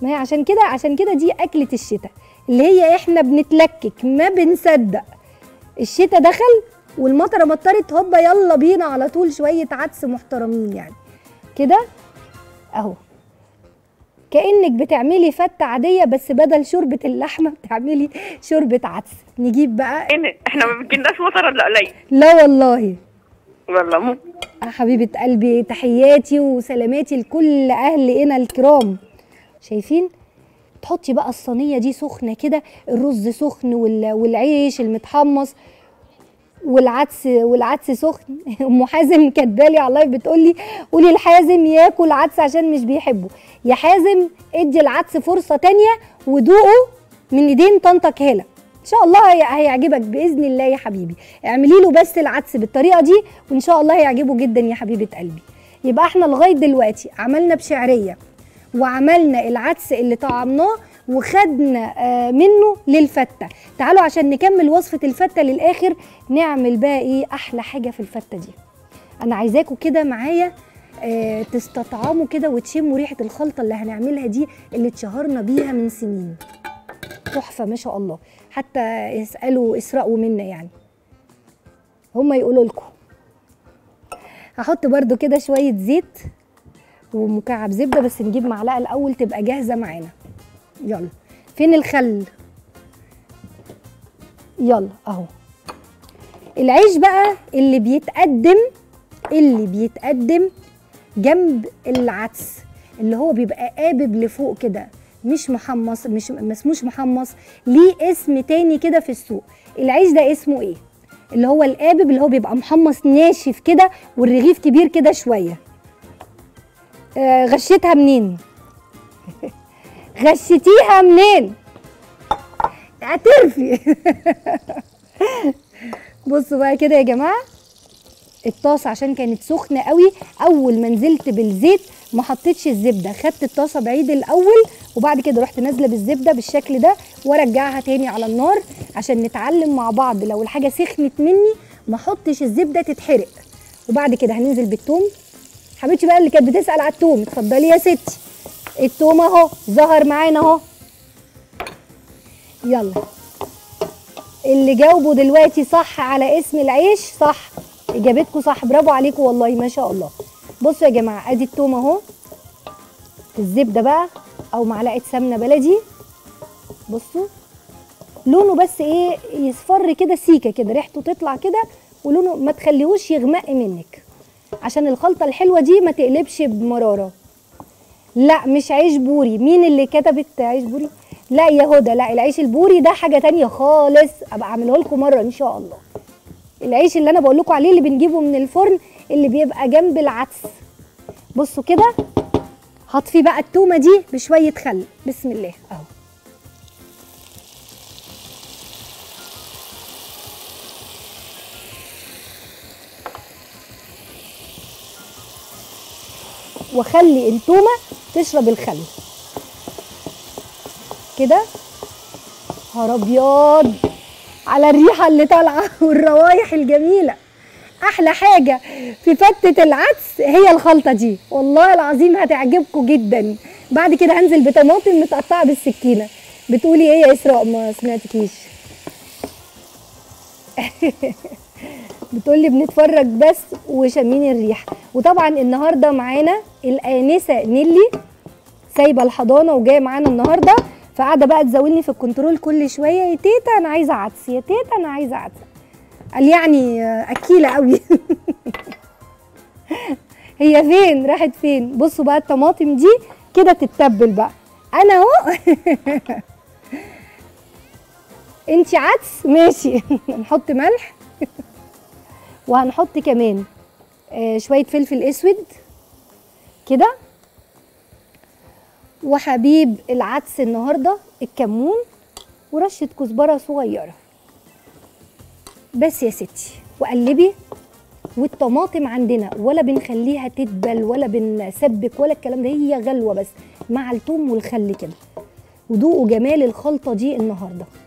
ما هي عشان كده عشان كده دي اكله الشتاء اللي هي احنا بنتلكك ما بنصدق الشتاء دخل والمطره مطرت هوبا يلا بينا على طول شويه عدس محترمين يعني كده اهو كانك بتعملي فته عاديه بس بدل شوربه اللحمه بتعملي شوربه عدس نجيب بقى إيه، احنا ما بنجيلناش مطر الا قليل لا والله والله مو آه حبيبه قلبي تحياتي وسلاماتي لكل اهل هنا الكرام شايفين تحطي بقى الصينيه دي سخنه كده الرز سخن وال- والعيش المتحمص والعدس والعدس سخن ام حازم كاتبالي على اللايف بتقول لي قولي لحازم ياكل عدس عشان مش بيحبه يا حازم ادي العدس فرصه تانية ودوقه من ايدين طنطك هاله ان شاء الله هي- هيعجبك باذن الله يا حبيبي اعملي له بس العدس بالطريقه دي وان شاء الله هيعجبه جدا يا حبيبه قلبي يبقى احنا لغايه دلوقتي عملنا بشعريه وعملنا العدس اللي طعمناه وخدنا آه، منه للفته تعالوا عشان نكمل وصفه الفته للاخر نعمل بقى ايه احلى حاجه في الفته دي انا عايزاكم كده معايا آه، تستطعموا كده وتشموا ريحه الخلطه اللي هنعملها دي اللي اتشهرنا بيها من سنين تحفه ما شاء الله حتى يسالوا اسرقوا منا يعني هم يقولوا لكم هحط برده كده شويه زيت ومكعب زبده بس نجيب معلقه الاول تبقى جاهزه معانا يلا فين الخل يلا اهو العيش بقى اللي بيتقدم اللي بيتقدم جنب العدس اللي هو بيبقى قابب لفوق كده مش محمص مش ما اسموش محمص ليه اسم تاني كده في السوق العيش ده اسمه ايه اللي هو القابب اللي هو بيبقى محمص ناشف كده والرغيف كبير كده شويه آه غشيتها منين غشتيها منين اعترفي بصوا بقى كده يا جماعه الطاسه عشان كانت سخنه قوي اول ما نزلت بالزيت ما حطيتش الزبده خدت الطاسه بعيد الاول وبعد كده رحت نازله بالزبده بالشكل ده وارجعها تاني على النار عشان نتعلم مع بعض لو الحاجه سخنت مني ما احطش الزبده تتحرق وبعد كده هننزل بالثوم حبيبتي بقى اللي كانت بتسال على الثوم اتفضلي يا ستي الثوم اهو ظهر معانا اهو يلا اللي جاوبوا دلوقتي صح على اسم العيش صح اجابتكم صح برافو عليكم والله ما شاء الله بصوا يا جماعه ادي التوم اهو الزبده بقى او معلقه سمنه بلدي بصوا لونه بس ايه يصفر كده سيكه كده ريحته تطلع كده ولونه ما تخليهوش يغمق منك عشان الخلطه الحلوه دي ما تقلبش بمراره لا مش عيش بوري مين اللي كتبت عيش بوري لا يا هدى لا العيش البوري ده حاجه تانية خالص ابقى اعمله لكم مره ان شاء الله العيش اللي انا بقول لكم عليه اللي بنجيبه من الفرن اللي بيبقى جنب العدس بصوا كده هطفي بقى التومه دي بشويه خل بسم الله اهو واخلي التومه تشرب الخل كده نهار ابيض على الريحه اللي طالعه والروايح الجميله احلى حاجه في فته العدس هي الخلطه دي والله العظيم هتعجبكم جدا بعد كده هنزل بطماطم متقطعه بالسكينه بتقولي ايه يا اسراء ما سمعتكيش بتقولي بنتفرج بس وشامين الريحه وطبعا النهارده معانا الانسه نيلي سايبه الحضانه وجايه معانا النهارده فقاعده بقى تزاولني في الكنترول كل شويه يا تيتا انا عايزه عدس يا تيتا انا عايزه عدس قال يعني آه، اكيله قوي هي فين راحت فين بصوا بقى الطماطم دي كده تتبل بقى انا اهو انتي عدس ماشي نحط ملح وهنحط كمان آه، شويه فلفل اسود كده وحبيب العدس النهارده الكمون ورشه كزبره صغيره بس يا ستي وقلبي والطماطم عندنا ولا بنخليها تدبل ولا بنسبك ولا الكلام ده هي غلوه بس مع الثوم والخل كده وذوقوا جمال الخلطه دي النهارده